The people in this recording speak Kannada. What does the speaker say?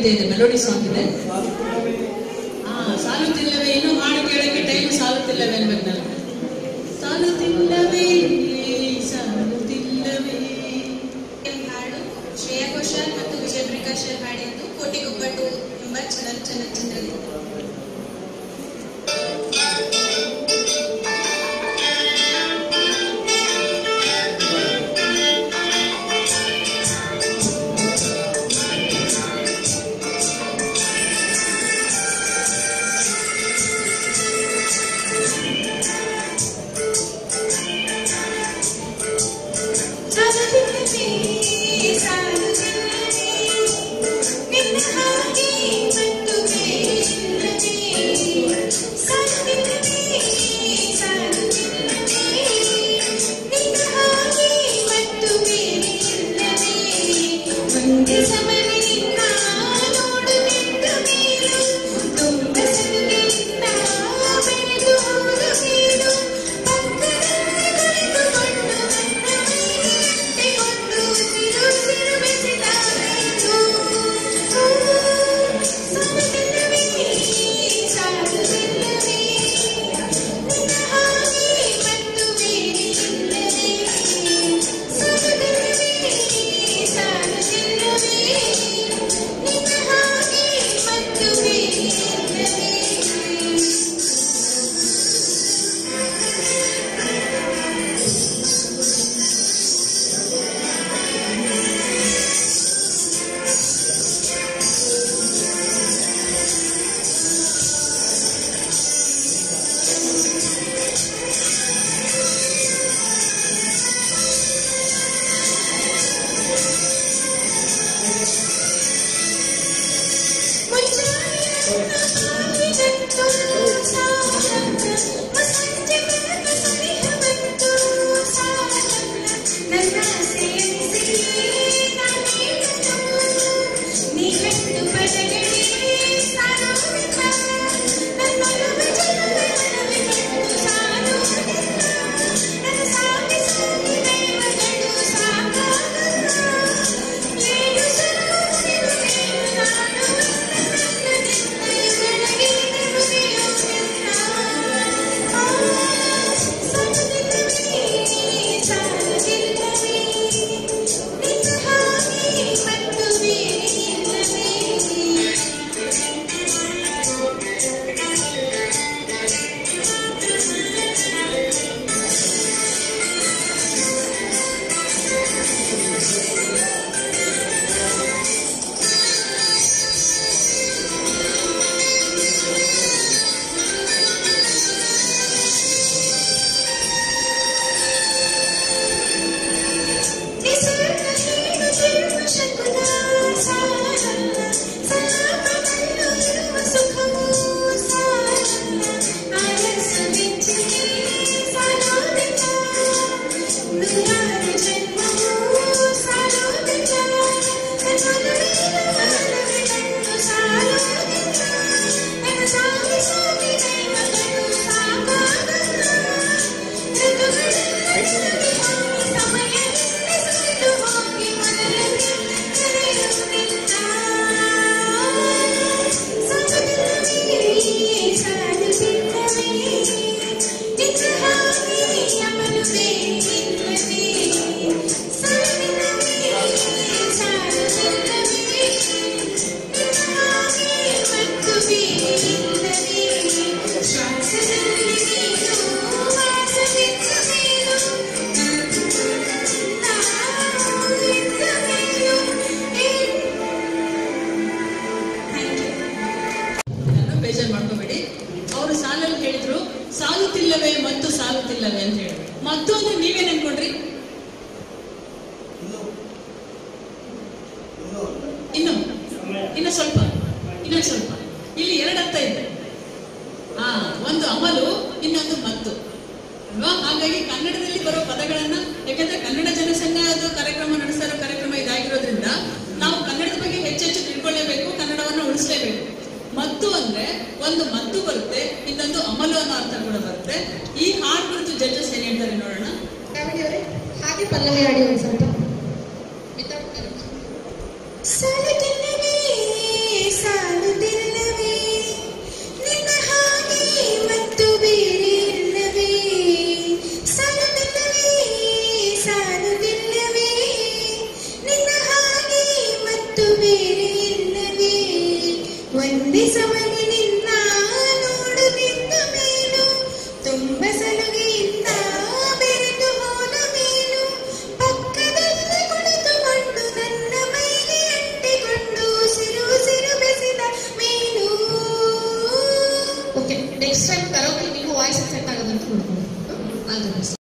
ಗೀತೆ ಇದೆ ಮೆಲೋಡಿ ಸಾಂಗ್ ಇದೆ ಹಾ ಸಾಲುತ್ತಿಲ್ಲವೇ ಇನ್ನು ಹಾಡು ಕೇಳಕ್ಕೆ ಟೈಮ್ ಸಾಲುತ್ತಿಲ್ಲವೇ ಅನ್ಬೇಕು ನಾನು ಸಾಲುತ್ತಿಲ್ಲವೇ ಸಾಲುತ್ತಿಲ್ಲವೇ ಹಾಡು ಶ್ರೇಯಾ ಘೋಷಾಲ್ ಮತ್ತು ವಿಜಯ್ ಪ್ರಕಾಶ್ ಹಾಡಿದ್ದು ಕೋಟಿಗೊಬ್ಬಟ್ಟು ಎಂಬ ಚಲನ ಚಲನಚಿತ್ರದಲ್ಲಿ ಸಾಲುತ್ತಿಲ್ಲವೇ ಸಾಲುತ್ತಿಲ್ಲವೇ ನಿನ್ನ ಹಾಗೆ ಮತ್ತು ಬೇರಿಲ್ಲವೇ ಸಾಲುತ್ತಿಲ್ಲವೇ ಸಾಲುತ್ತಿಲ್ಲವೇ ನಿನ್ನ ಹಾಗೆ ಮತ್ತು ಬೇರಿಲ್ಲವೇ ಒಂದೇ ಸಮನೆ ನಿನ್ನ ನೋಡುತ್ತಿದ್ದ ಮೇಲೂ ತುಂಬ ಸಲುಗೆಯಿಂದ ಬೆಳೆದು ಹೋದ ಮೇಲೂ ಪಕ್ಕದಲ್ಲಿ ಕುಳಿತುಕೊಂಡು ನನ್ನ ಮೈಯಂಟಿಕೊಂಡು ಉಸಿರು ಉಸಿರು ಬೆಸೆದಾಯಿತು ಸಾಲುತ್ತಿಲ್ಲವೇ ಸಾಲುತ್ತಿಲ್ಲವೇ ನಿನ್ನ ಹಾಗೆ ಮತ್ತು ಬೇರೆ ಇಲ್ಲವೇ ಸಾಲುತ್ತಿಲ್ಲವೇ ಸಾಲುತ್ತಿಲ್ಲವೇ ನಿನ್ನ ಹಾಗೆ ಮತ್ತು ಬೇರೆ ಇಲ್ಲವೇ ನಾನು ಬೇಜಾರು ಮಾಡ್ಕೋಬೇಡಿ ಅವರು ಸಾಲಲ್ಲಿ ಹೇಳಿದ್ರು ಸಾಲುತ್ತಿಲ್ಲವೇ ಮತ್ತು ಸಾಲುತ್ತಿಲ್ಲವೇ ಅಂತ ಹೇಳಿ ಮತ್ತು ಅಂದ್ರೆ ನೀವೇನ್ ಅನ್ಕೊಂಡ್ರಿ ಇನ್ನು ಇನ್ನು ಸ್ವಲ್ಪ ಇನ್ನೊಂದು ಸ್ವಲ್ಪ ಇಲ್ಲಿ ಎರಡು ಅರ್ಥ ಇದೆ ಹಾ ಒಂದು ಅಮಲು ಇನ್ನೊಂದು ಮತ್ತು ಅಲ್ವಾ ಹಾಗಾಗಿ ಕನ್ನಡದಲ್ಲಿ ಬರೋ ಪದಗಳನ್ನ ಯಾಕಂದ್ರೆ ಕನ್ನಡ ಜನಸಂಘ ಅದು ಕಾರ್ಯಕ್ರಮ ನಡೆಸ್ತಾ ಇರೋ ಕಾರ್ಯಕ್ರಮ ಇದಾಗಿರೋದ್ರಿಂದ ನಾವು ಕನ್ನಡದ ಬಗ್ಗೆ ಹೆಚ್ಚೆಚ್ಚು ತಿಳ್ಕೊಳ್ಳೇಬೇಕು ಕನ್ನಡವನ್ನು ಉಳಿಸಲೇಬೇಕು ಮತ್ತು ಅಂದ್ರೆ ಒಂದು ಮತ್ತು ಬರುತ್ತೆ ಇನ್ನೊಂದು ಅಮಲು ಅನ್ನೋ ಅರ್ಥ ಕೂಡ ಬರುತ್ತೆ ಈ ಹಾಡು ಕುರಿತು ಜಡ್ಜಸ್ ಏನ್ ಹೇಳ್ತಾರೆ ನೋಡೋಣ ಕಾಮಿಡಿ ಅವರೇ ಹಾಗೆ ಪಲ್ಲವಿ ಹಾಡಿ ಒಂದು ಸ್ವಲ್ಪ ವಿತೌಟ್ ಸಾಲುತ್ತಿಲ್ಲವೇ ವಂದಿಸಮನಿ ನಿನ್ನ ನೋಡುತ್ತಿದ್ದ ಮೇಲು ತುಂಬ ಸಲುಗೆಯಿಂದ ಬೆರೆತು ಹೋದ ಮೇಲು ಪಕ್ಕದಲ್ಲಿ ಕುಳಿತುಕೊಂಡು ನನ್ನ ಮೈಗೆ ಅಂಟಿಕೊಂಡು ಉಸಿರು ಉಸಿರು ಬೆಸೆದ ಮೇಲು ಓಕೆ ನೆಕ್ಸ್ಟ್ ಟೈಮ್ ಕರೋಕೆ ನಿಮ್ಮ ವಾಯ್ಸ್ ಸೆಟ್ ಆಗೋದಂತ ನೋಡ್ಕೊಳ್ಳಿ ಆಲ್ ದ ಬೆಸ್ಟ್